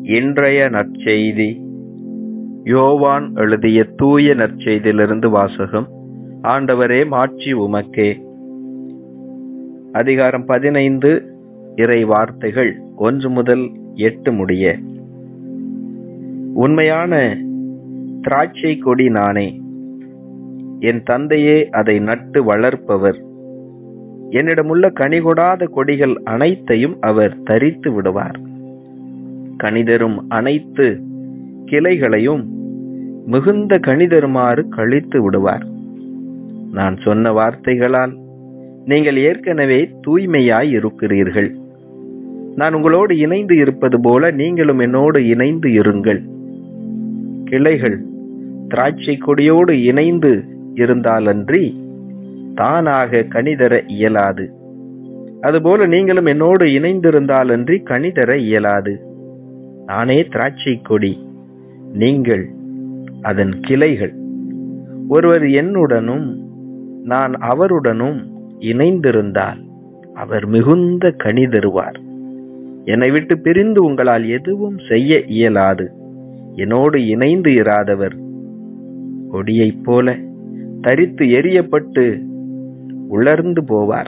இன்றைய நற்செய்தி யோவான் எழுதிய தூய நற்செய்தியிலிருந்து வாசகம் ஆண்டவரே மாட்சி உமக்கே அதிகாரம் பதினைந்து இறை வார்த்தைகள் ஒன்று முதல் எட்டு முடிய உண்மையான திராட்சை கொடி நானே என் தந்தையே அதை நட்டு வளர்ப்பவர் என்னிடமுள்ள கனிகொடாத கொடிகள் அனைத்தையும் அவர் தரித்து விடுவார் கனிதரும் அனைத்து கிளைகளையும் மிகுந்த கனிதருமாறு கழித்து விடுவார் நான் சொன்ன வார்த்தைகளால் நீங்கள் ஏற்கனவே தூய்மையாய் இருக்கிறீர்கள் நான் உங்களோடு இணைந்து இருப்பது போல நீங்களும் என்னோடு இணைந்து இருங்கள் கிளைகள் திராட்சை கொடியோடு இணைந்து இருந்தாலன்றி தானாக கனிதர இயலாது அதுபோல நீங்களும் என்னோடு இணைந்திருந்தாலன்றி கனிதர இயலாது நானே திராட்சை கொடி நீங்கள் அதன் கிளைகள் ஒருவர் என்னுடனும் நான் அவருடனும் இணைந்திருந்தால் அவர் மிகுந்த கனி தருவார் என்னை விட்டு பிரிந்து உங்களால் எதுவும் செய்ய இயலாது என்னோடு இணைந்து இராதவர் கொடியைப் போல தரித்து எரியப்பட்டு உலர்ந்து போவார்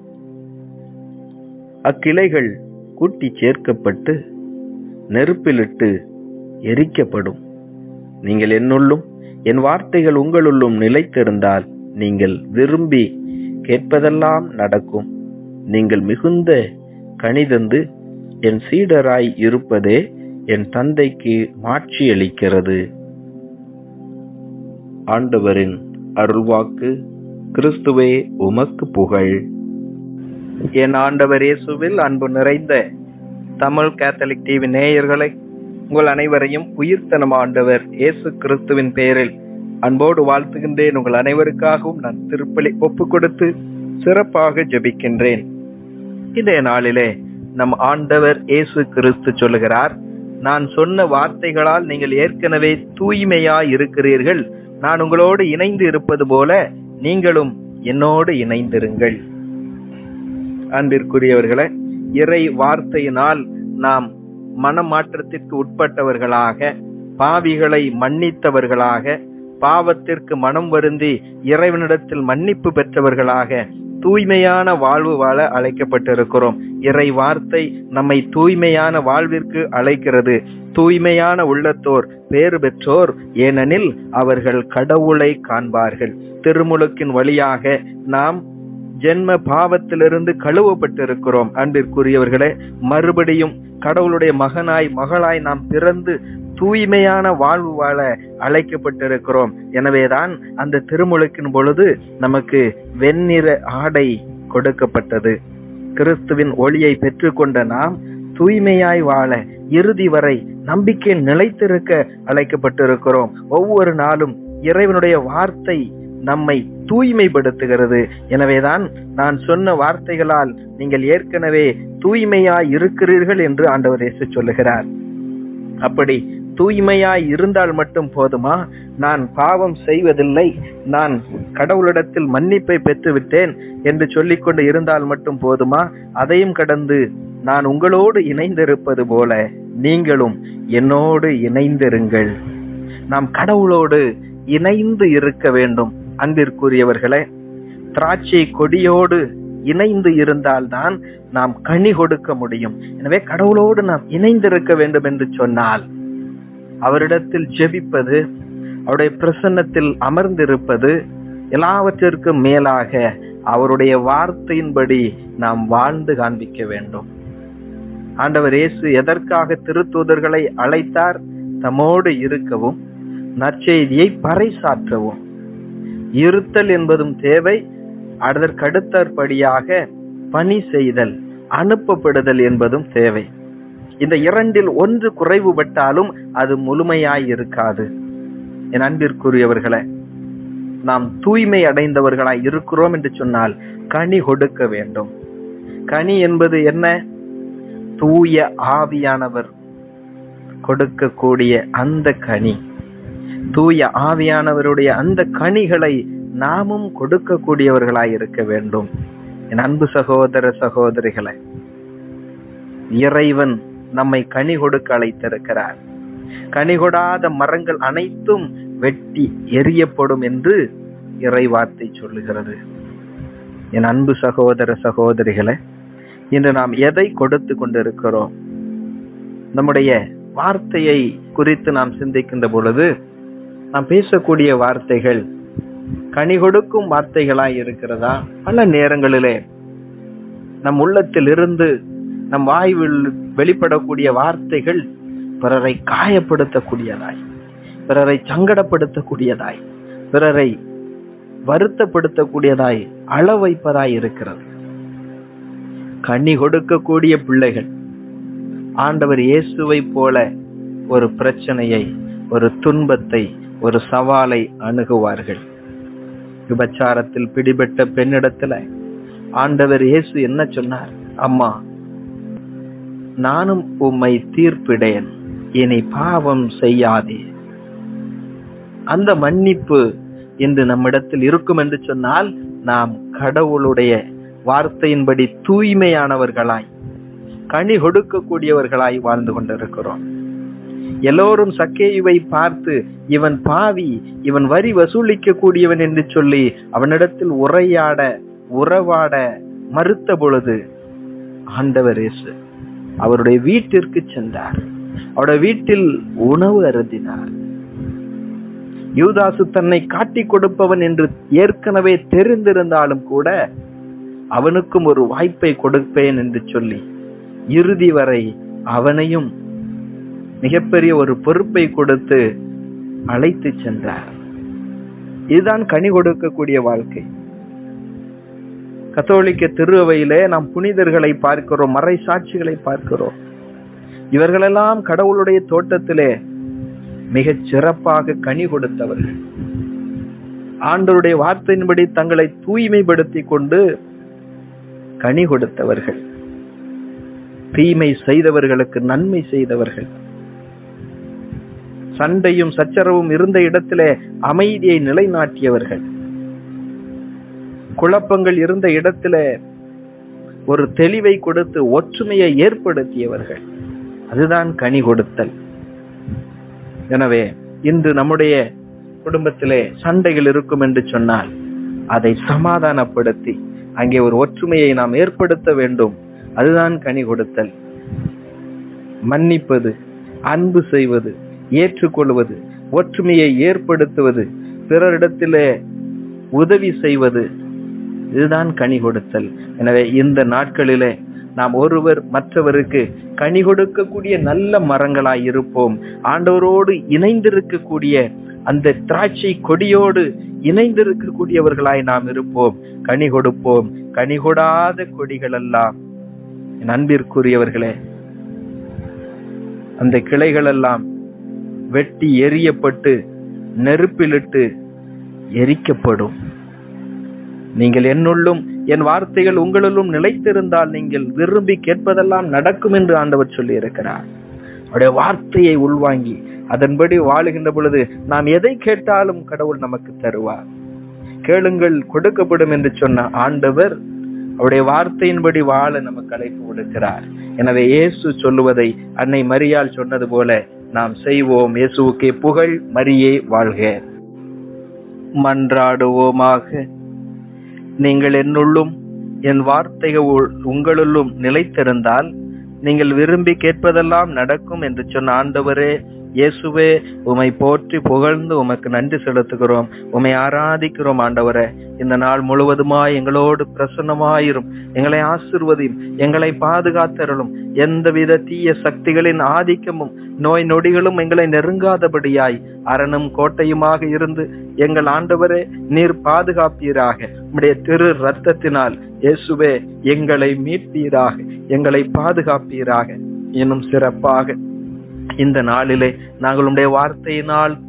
அக்கிளைகள் கூட்டி சேர்க்கப்பட்டு நெருப்பிலிட்டு எரிக்கப்படும் நீங்கள் என்னுள்ளும் என் வார்த்தைகள் உங்களுள்ளும் நிலைத்திருந்தால் நீங்கள் விரும்பி கேட்பதெல்லாம் நடக்கும் நீங்கள் மிகுந்த கணிதந்து என் சீடராய் இருப்பதே என் தந்தைக்கு மாட்சி அளிக்கிறது ஆண்டவரின் அருள்வாக்கு கிறிஸ்துவே உமக்கு புகழ் என் ஆண்டவர் இயேசுவில் அன்பு நிறைந்த தமிழ் கேத்தலிக் டிவி நேயர்களை உங்கள் அனைவரையும் உயிர்த்தனம் ஆண்டவர் இயேசு கிறிஸ்துவின் பெயரில் அன்போடு வாழ்த்துகின்றேன் உங்கள் அனைவருக்காகவும் நான் திருப்பலி ஒப்பு கொடுத்து சிறப்பாக ஜெபிக்கின்றேன் இன்றைய நாளிலே நம் ஆண்டவர் இயேசு கிறிஸ்து சொல்லுகிறார் நான் சொன்ன வார்த்தைகளால் நீங்கள் ஏற்கனவே தூய்மையாய் இருக்கிறீர்கள் நான் உங்களோடு இணைந்து இருப்பது போல நீங்களும் என்னோடு இணைந்திருங்கள் அன்பிற்குரியவர்களே இறை வார்த்தையினால் நாம் மனமாற்றத்திற்கு உட்பட்டவர்களாக பாவிகளை மன்னித்தவர்களாக பாவத்திற்கு மனம் வருந்தி இறைவனிடத்தில் மன்னிப்பு பெற்றவர்களாக தூய்மையான வாழ்வு வாழ அழைக்கப்பட்டிருக்கிறோம் இறை வார்த்தை நம்மை தூய்மையான வாழ்விற்கு அழைக்கிறது தூய்மையான உள்ளத்தோர் பேறு பெற்றோர் ஏனெனில் அவர்கள் கடவுளை காண்பார்கள் திருமுழுக்கின் வழியாக நாம் ஜென்ம பாவத்திலிருந்து கழுவப்பட்டிருக்கிறோம் அன்பிற்குரியவர்களே மறுபடியும் கடவுளுடைய மகனாய் மகளாய் நாம் பிறந்து தூய்மையான வாழ்வு வாழ அழைக்கப்பட்டிருக்கிறோம் எனவேதான் அந்த திருமுழுக்கின் பொழுது நமக்கு வெண்ணிற ஆடை கொடுக்கப்பட்டது கிறிஸ்துவின் ஒளியை பெற்றுக்கொண்ட நாம் தூய்மையாய் வாழ இறுதி வரை நம்பிக்கை நிலைத்திருக்க அழைக்கப்பட்டிருக்கிறோம் ஒவ்வொரு நாளும் இறைவனுடைய வார்த்தை நம்மை தூய்மைப்படுத்துகிறது எனவேதான் நான் சொன்ன வார்த்தைகளால் நீங்கள் ஏற்கனவே தூய்மையாய் இருக்கிறீர்கள் என்று ஆண்டவர் இயேசு சொல்லுகிறார் அப்படி தூய்மையாய் இருந்தால் மட்டும் போதுமா நான் பாவம் செய்வதில்லை நான் கடவுளிடத்தில் மன்னிப்பை பெற்றுவிட்டேன் என்று சொல்லிக்கொண்டு இருந்தால் மட்டும் போதுமா அதையும் கடந்து நான் உங்களோடு இணைந்திருப்பது போல நீங்களும் என்னோடு இணைந்திருங்கள் நாம் கடவுளோடு இணைந்து இருக்க வேண்டும் அன்பிற்குரியவர்களே திராட்சை கொடியோடு இணைந்து இருந்தால்தான் நாம் கனி கொடுக்க முடியும் எனவே கடவுளோடு நாம் இணைந்திருக்க வேண்டும் என்று சொன்னால் அவரிடத்தில் ஜெபிப்பது அவருடைய பிரசன்னத்தில் அமர்ந்திருப்பது எல்லாவற்றிற்கும் மேலாக அவருடைய வார்த்தையின்படி நாம் வாழ்ந்து காண்பிக்க வேண்டும் ஆண்டவர் இயேசு எதற்காக திருத்தூதர்களை அழைத்தார் தம்மோடு இருக்கவும் நற்செய்தியை பறைசாற்றவும் இருத்தல் என்பதும் தேவை அதற்கடுத்தபடியாக பணி செய்தல் அனுப்பப்படுதல் என்பதும் தேவை இந்த இரண்டில் ஒன்று குறைவுபட்டாலும் அது முழுமையாய் இருக்காது என் அன்பிற்குரியவர்களே நாம் தூய்மை அடைந்தவர்களாய் இருக்கிறோம் என்று சொன்னால் கனி கொடுக்க வேண்டும் கனி என்பது என்ன தூய ஆவியானவர் கொடுக்கக்கூடிய அந்த கனி தூய ஆவியானவருடைய அந்த கனிகளை நாமும் கொடுக்கக்கூடியவர்களாய் இருக்க வேண்டும் என் அன்பு சகோதர சகோதரிகளை இறைவன் நம்மை கனி கொடுக்க அழைத்திருக்கிறார் கனி கொடாத மரங்கள் அனைத்தும் வெட்டி எரியப்படும் என்று இறைவார்த்தை சொல்லுகிறது என் அன்பு சகோதர சகோதரிகளே இன்று நாம் எதை கொடுத்து கொண்டிருக்கிறோம் நம்முடைய வார்த்தையை குறித்து நாம் சிந்திக்கின்ற பொழுது நாம் பேசக்கூடிய வார்த்தைகள் கனி கொடுக்கும் வார்த்தைகளாய் இருக்கிறதா பல நேரங்களிலே நம் உள்ளத்தில் இருந்து நம் வாய்வில் வெளிப்படக்கூடிய வார்த்தைகள் பிறரை காயப்படுத்தக்கூடியதாய் பிறரை சங்கடப்படுத்தக்கூடியதாய் பிறரை வருத்தப்படுத்தக்கூடியதாய் அள வைப்பதாய் இருக்கிறது கனி கொடுக்கக்கூடிய பிள்ளைகள் ஆண்டவர் இயேசுவை போல ஒரு பிரச்சனையை ஒரு துன்பத்தை ஒரு சவாலை அணுகுவார்கள் விபச்சாரத்தில் பிடிபட்ட பெண்ணிடத்துல ஆண்டவர் இயேசு என்ன சொன்னார் அம்மா நானும் உம்மை தீர்ப்பிடேன் இனி பாவம் செய்யாதே அந்த மன்னிப்பு இன்று நம்மிடத்தில் இருக்கும் என்று சொன்னால் நாம் கடவுளுடைய வார்த்தையின்படி தூய்மையானவர்களாய் கனி கொடுக்கக்கூடியவர்களாய் வாழ்ந்து கொண்டிருக்கிறோம் எல்லோரும் சக்கேயுவை பார்த்து இவன் பாவி இவன் வரி வசூலிக்க கூடியவன் என்று சொல்லி அவனிடத்தில் உரையாட உறவாட மறுத்த பொழுது ஆண்டவர் இயேசு அவருடைய வீட்டிற்கு சென்றார் அவருடைய வீட்டில் உணவு அருந்தினார் யூதாசு தன்னை காட்டிக் கொடுப்பவன் என்று ஏற்கனவே தெரிந்திருந்தாலும் கூட அவனுக்கும் ஒரு வாய்ப்பை கொடுப்பேன் என்று சொல்லி இறுதி வரை அவனையும் மிகப்பெரிய ஒரு பொறுப்பை கொடுத்து அழைத்து சென்றார் இதுதான் கனி கொடுக்கக்கூடிய வாழ்க்கை கத்தோலிக்க திருவையிலே நாம் புனிதர்களை பார்க்கிறோம் மறை சாட்சிகளை பார்க்கிறோம் இவர்களெல்லாம் கடவுளுடைய தோட்டத்திலே மிகச் சிறப்பாக கனி கொடுத்தவர்கள் ஆண்டவருடைய வார்த்தையின்படி தங்களை தூய்மைப்படுத்தி கொண்டு கனி கொடுத்தவர்கள் தீமை செய்தவர்களுக்கு நன்மை செய்தவர்கள் சண்டையும் சச்சரவும் இருந்த இடத்திலே அமைதியை நிலைநாட்டியவர்கள் குழப்பங்கள் இருந்த இடத்திலே ஒரு தெளிவை கொடுத்து ஒற்றுமையை ஏற்படுத்தியவர்கள் அதுதான் கனி கொடுத்தல் எனவே இன்று நம்முடைய குடும்பத்திலே சண்டைகள் இருக்கும் என்று சொன்னால் அதை சமாதானப்படுத்தி அங்கே ஒரு ஒற்றுமையை நாம் ஏற்படுத்த வேண்டும் அதுதான் கனி கொடுத்தல் மன்னிப்பது அன்பு செய்வது ஏற்றுக்கொள்வது ஒற்றுமையை ஏற்படுத்துவது பிறரிடத்திலே உதவி செய்வது இதுதான் கனி கொடுத்தல் எனவே இந்த நாட்களிலே நாம் ஒருவர் மற்றவருக்கு கனி கொடுக்கக்கூடிய நல்ல மரங்களாய் இருப்போம் ஆண்டவரோடு இணைந்திருக்கக்கூடிய அந்த திராட்சை கொடியோடு இணைந்திருக்கக்கூடியவர்களாய் நாம் இருப்போம் கனி கொடுப்போம் கனி கொடாத கொடிகள் எல்லாம் என் அன்பிற்குரியவர்களே அந்த கிளைகள் எல்லாம் வெட்டி எரியப்பட்டு நெருப்பிலிட்டு எரிக்கப்படும் நீங்கள் என்னுள்ளும் என் வார்த்தைகள் உங்களிலும் நிலைத்திருந்தால் நீங்கள் விரும்பி கேட்பதெல்லாம் நடக்கும் என்று ஆண்டவர் சொல்லி இருக்கிறார் அவருடைய வார்த்தையை உள்வாங்கி அதன்படி வாழுகின்ற பொழுது நாம் எதை கேட்டாலும் கடவுள் நமக்கு தருவார் கேளுங்கள் கொடுக்கப்படும் என்று சொன்ன ஆண்டவர் அவருடைய வார்த்தையின்படி வாழ நமக்கு அழைப்பு கொடுக்கிறார் எனவே இயேசு சொல்லுவதை அன்னை மரியாள் சொன்னது போல நாம் செய்வோம் இயேசுவுக்கே புகழ் மரியே வாழ்க மன்றாடுவோமாக நீங்கள் என்னுள்ளும் என் வார்த்தைகள் உங்களுள்ளும் நிலைத்திருந்தால் நீங்கள் விரும்பி கேட்பதெல்லாம் நடக்கும் என்று சொன்ன ஆண்டவரே இயேசுவே உமை போற்றி புகழ்ந்து உமக்கு நன்றி செலுத்துகிறோம் உமை ஆராதிக்கிறோம் ஆண்டவரே இந்த நாள் முழுவதுமாய் எங்களோடு பிரசன்னமாயிரும் எங்களை ஆசிர்வதியும் எங்களை பாதுகாத்தருளும் எந்தவித தீய சக்திகளின் ஆதிக்கமும் நோய் நொடிகளும் எங்களை நெருங்காதபடியாய் அரணும் கோட்டையுமாக இருந்து எங்கள் ஆண்டவரே நீர் பாதுகாப்பீராக உம்முடைய திரு ரத்தத்தினால் இயேசுவே எங்களை மீட்பீராக எங்களை பாதுகாப்பீராக இன்னும் சிறப்பாக இந்த நாளிலே நாங்கள் உடைய வார்த்தையினால்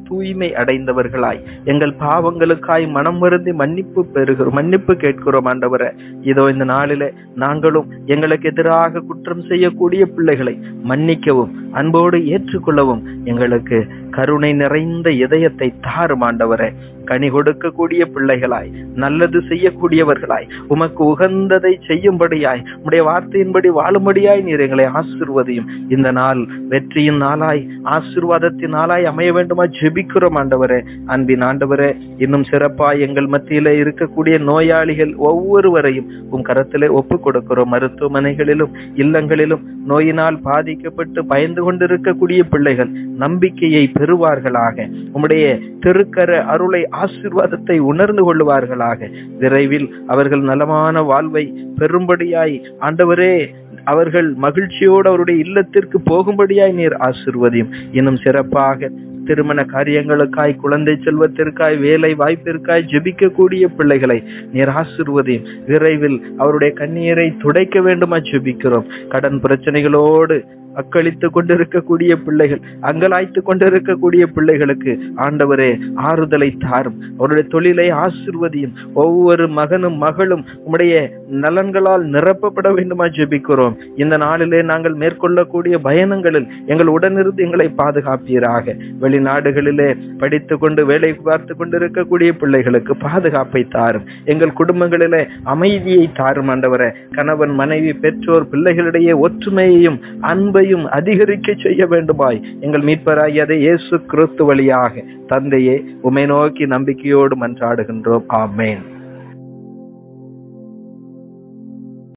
தூய்மை அடைந்தவர்களாய் எங்கள் பாவங்களுக்காய் மனம் வருந்தி மன்னிப்பு பெறுகிறோம் மன்னிப்பு கேட்கிறோம் ஆண்டவரே இதோ இந்த நாளிலே நாங்களும் எங்களுக்கு எதிராக குற்றம் செய்யக்கூடிய பிள்ளைகளை மன்னிக்கவும் அன்போடு ஏற்றுக்கொள்ளவும் எங்களுக்கு கருணை நிறைந்த இதயத்தை தாரும் ஆண்டவரே கனி கொடுக்கக்கூடிய பிள்ளைகளாய் நல்லது செய்யக்கூடியவர்களாய் உமக்கு உகந்ததை செய்யும்படியாய் உடைய வார்த்தையின்படி வாழும்படியாய் நீர் எங்களை ஆசிர்வதியும் இந்த நாள் வெற்றியின் நாளாய் ஆசிர்வாதத்தின் நாளாய் அமைய வேண்டுமா ஜெபிக்கிறோம் ஆண்டவரே அன்பின் ஆண்டவரே இன்னும் சிறப்பாய் எங்கள் மத்தியிலே இருக்கக்கூடிய நோயாளிகள் ஒவ்வொருவரையும் உம் கரத்திலே ஒப்பு கொடுக்கிறோம் மருத்துவமனைகளிலும் இல்லங்களிலும் நோயினால் பாதிக்கப்பட்டு பயந்து கொண்டிருக்கக்கூடிய பிள்ளைகள் நம்பிக்கையை பெறுவார்களாக உம்முடைய திருக்கர அருளை ஆசிர்வாதத்தை உணர்ந்து கொள்ளுவார்களாக விரைவில் அவர்கள் நலமான வாழ்வை பெறும்படியாய் ஆண்டவரே அவர்கள் மகிழ்ச்சியோடு அவருடைய இல்லத்திற்கு போகும்படியாய் நீர் ஆசிர்வதியும் இன்னும் சிறப்பாக திருமண காரியங்களுக்காய் குழந்தை செல்வத்திற்காய் வேலை வாய்ப்பிற்காய் ஜெபிக்கக்கூடிய பிள்ளைகளை நீர் ஆசிர்வதியும் விரைவில் அவருடைய கண்ணீரை துடைக்க வேண்டுமா ஜெபிக்கிறோம் கடன் பிரச்சனைகளோடு அக்களித்து கொண்டிருக்கக்கூடிய பிள்ளைகள் அங்கலாய்த்து கொண்டிருக்கக்கூடிய பிள்ளைகளுக்கு ஆண்டவரே ஆறுதலை தாரும் அவருடைய தொழிலை ஆசிர்வதியும் ஒவ்வொரு மகனும் மகளும் உம்முடைய நலன்களால் நிரப்பப்பட வேண்டுமா ஜெபிக்கிறோம் இந்த நாளிலே நாங்கள் மேற்கொள்ளக்கூடிய பயணங்களில் எங்கள் உடனிருந்து எங்களை பாதுகாப்பீராக வெளிநாடுகளிலே படித்து கொண்டு வேலை பார்த்து கொண்டிருக்கக்கூடிய பிள்ளைகளுக்கு பாதுகாப்பை தாரும் எங்கள் குடும்பங்களிலே அமைதியை தாரும் ஆண்டவரே கணவன் மனைவி பெற்றோர் பிள்ளைகளிடையே ஒற்றுமையையும் அன்பையும் அதிகரிக்க செய்ய வேண்டுமாய் எங்கள் மீட்பராகியதை இயேசு கிறிஸ்து வழியாக தந்தையே உமை நோக்கி நம்பிக்கையோடு மன்றாடுகின்றோம் ஆமேன்